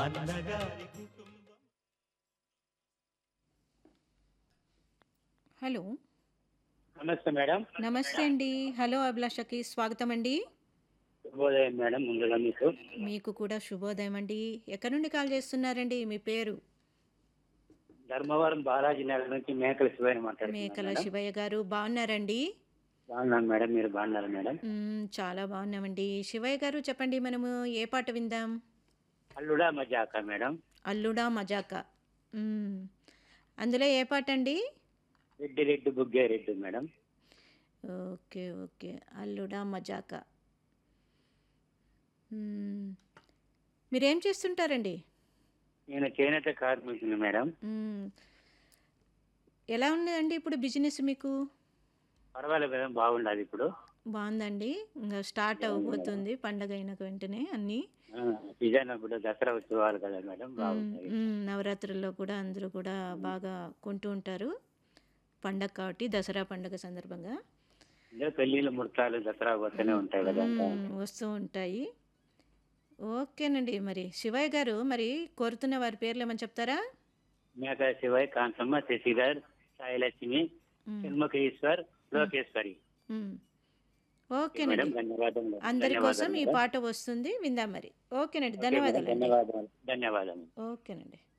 అన్నగారి కుటుంబం హలో నమస్తే మేడం నమస్తే అండి హలో అభిలాషకి స్వాగతం అండి శుభోదయం మేడం ముందుగా మీకు మీకు కూడా శుభోదయం అండి ఎక్కడి నుండి కాల్ చేస్తున్నారండి మీ పేరు ధర్మవరం బాలాజీ నగర్ నుంచి మేకల శివయ్య మేకల మాట్లాడుతున్నాను శివయ్య గారు బాగున్నారండి బాగున్నాను మేడం మీరు బాగున్నారు మేడం మ్మ్, చాలా బాగున్నామండి శివయ్య గారు చెప్పండి మనము ఏ పాట విందాం అల్లుడా మజాక మేడం అల్లుడా మజాక మ్మ్. అందులో ఏ పాట అండి రెడ్డి రెడ్డి బుగ్గే రెడ్డి మేడం ఓకే ఓకే అల్లుడా మజాక మ్మ్. మీరేం చేస్తుంటారండి నేను చేనేత కార్మికుని మేడం మ్మ్. ఎలా ఉన్నదండి ఇప్పుడు బిజినెస్ మీకు పర్వాలేదు మేడం బాగుండదు ఇప్పుడు బాగుందండి ఇంకా స్టార్ట్ అవ్వబోతుంది పండగ అయిన వెంటనే అన్నీ ఆ, సీజన్ ఇప్పుడు దసరా ఉత్సవాలు కదా మేడం బాగుంటాయి మ్మ్. నవరాత్రుల్లో కూడా అందరూ కూడా బాగా కొంటూ ఉంటారు పండగ కాబట్టి దసరా పండగ సందర్భంగా ఇందులో పెళ్లిళ్ళు ముడతాలు దసరా వస్తూనే ఉంటాయి కదా మ్మ్. వస్తూ ఉంటాయి ఓకేనండి మరి శివయ్య గారు మరి కోరుతున్న వారి పేర్లు ఏమని చెప్తారా మేక శివయ్య కాంతమ్మ శశిధర్ సాయిలక్ష్మి మ్మ్. షణ్ముఖ ఈశ్వర్ లోకేశ్వరి మ్మ్. మేడం ఓకేనండి ధన్యవాదములు అందరి కోసం ధన్యవాదాలు ఈ మేడం. పాట వస్తుంది విందాం మరి ఓకేనండి ఓకే మేడం, ధన్యవాదాలు ధన్యవాదాలు ధన్యవాదాలు ఓకేనండి